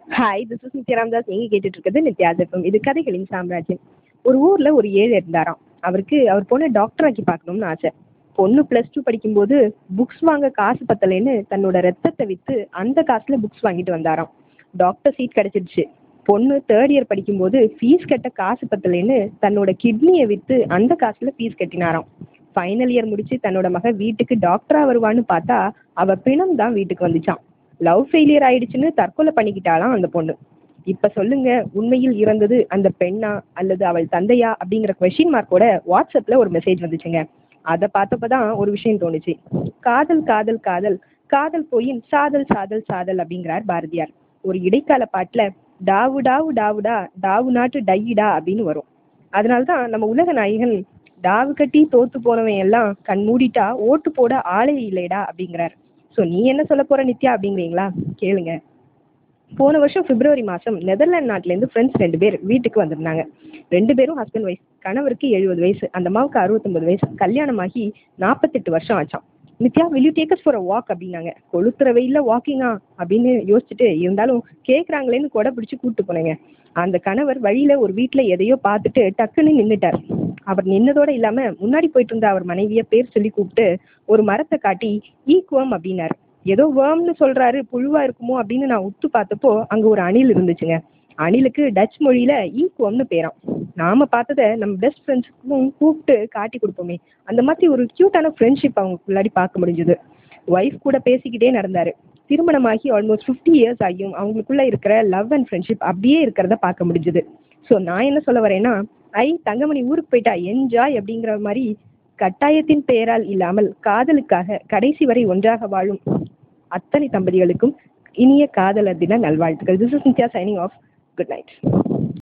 hi this is Nithya Ramadas நீங்கள் கேட்டுட்டு இருக்கிறது நித்யா ஜெஃபம் இது கதைகளின் சாம்ராஜ்யம் ஒரு ஊரில் ஒரு ஏழை இருந்தாராம் அவருக்கு அவர் பொண்ணை டாக்டர் ஆக்கி பார்க்கணும்னு ஆசை பொண்ணு ப்ளஸ் டூ படிக்கும்போது புக்ஸ் வாங்க காசு பத்தலைன்னு தன்னோட ரத்தத்தை விற்று அந்த காசில் புக்ஸ் வாங்கிட்டு வந்தாராம் டாக்டர் சீட் கிடச்சிருச்சு பொண்ணு தேர்ட் இயர் படிக்கும்போது ஃபீஸ் கட்ட காசு பத்தலைன்னு தன்னோட கிட்னியை விற்று அந்த காசில் ஃபீஸ் கட்டினாராம் ஃபைனல் இயர் முடிச்சு தன்னோட மக வீட்டுக்கு டாக்டராக வருவான்னு பார்த்தா அவ பிணம் தான் வீட்டுக்கு வந்துச்சான் லவ் ஃபெயிலியர் ஆயிடுச்சுன்னு தற்கொலை பண்ணிக்கிட்டாலாம் அந்த பொண்ணு இப்ப சொல்லுங்க உண்மையில் இறந்தது அந்த பெண்ணா அல்லது அவள் தந்தையா அப்படிங்கிற கொஷின் மார்க்கோட வாட்ஸ்அப்ல ஒரு மெசேஜ் வந்துச்சுங்க அதை பார்த்தப்பதான் ஒரு விஷயம் தோணுச்சு காதல் காதல் காதல் காதல் போயின் சாதல் சாதல் சாதல் அப்படிங்கிறார் பாரதியார் ஒரு இடைக்கால பாட்டுல டாவு டாவு டாவுடா டாவு நாட்டு டையிடா அப்படின்னு வரும் அதனால்தான் நம்ம உலக நாயகன் டாவு கட்டி தோத்து போனவன் எல்லாம் கண் மூடிட்டா ஓட்டு போட ஆளே இல்லைடா அப்படிங்கிறார் ஸோ நீ என்ன சொல்ல போற நித்யா அப்படிங்கிறீங்களா கேளுங்க போன வருஷம் பிப்ரவரி மாதம் நெதர்லாந்து நாட்டிலேருந்து ஃப்ரெண்ட்ஸ் ரெண்டு பேர் வீட்டுக்கு வந்திருந்தாங்க ரெண்டு பேரும் ஹஸ்பண்ட் ஒய்ஃப் கணவருக்கு எழுபது வயசு அந்த அம்மாவுக்கு அறுபத்தொம்பது வயசு கல்யாணமாகி நாற்பத்தெட்டு வருஷம் ஆச்சாம் Nithya will you take us for a walk அப்படின்னாங்க கொளுத்துற வெயில்ல வாக்கிங்கா அப்படின்னு யோசிச்சுட்டு இருந்தாலும் கேட்குறாங்களேன்னு கொடை பிடிச்சி கூப்பிட்டு போனேங்க அந்த கணவர் வழியில ஒரு வீட்டில் எதையோ பார்த்துட்டு டக்குன்னு நின்றுட்டார் அவர் நின்னதோட இல்லாம முன்னாடி போயிட்டு இருந்த அவர் மனைவிய பேர் சொல்லி கூப்பிட்டு ஒரு மரத்தை காட்டி ஈக்குவம் அப்படின்னாரு ஏதோ வேர்ம்னு சொல்றாரு புழுவா இருக்குமோ அப்படின்னு நான் உத்து பார்த்தப்போ அங்க ஒரு அணில் இருந்துச்சுங்க அணிலுக்கு டச் மொழியில ஈக்குவம்னு பேராம் நாம பார்த்ததை நம்ம பெஸ்ட் ஃப்ரெண்ட்ஸுக்கும் கூப்பிட்டு காட்டி கொடுப்போமே அந்த மாதிரி ஒரு க்யூட்டான ஃப்ரெண்ட்ஷிப் அவங்களுக்குள்ளாடி பார்க்க முடிஞ்சது ஒய்ஃப் கூட பேசிக்கிட்டே நடந்தாரு திருமணமாகி ஆல்மோஸ்ட் ஃபிஃப்டி இயர்ஸ் ஆகியும் அவங்களுக்குள்ள இருக்கிற லவ் அண்ட் ஃப்ரெண்ட்ஷிப் அப்படியே இருக்கிறத பார்க்க முடிஞ்சது ஸோ நான் என்ன சொல்ல வரேன்னா ஐ தங்கமணி ஊருக்கு போயிட்டா என்ஜாய் அப்படிங்கிற மாதிரி கட்டாயத்தின் பெயரால் இல்லாமல் காதலுக்காக கடைசி வரை ஒன்றாக வாழும் அத்தனை தம்பதிகளுக்கும் இனிய காதலர் தின நல்வாழ்த்துக்கள் this is Nithya signing off good night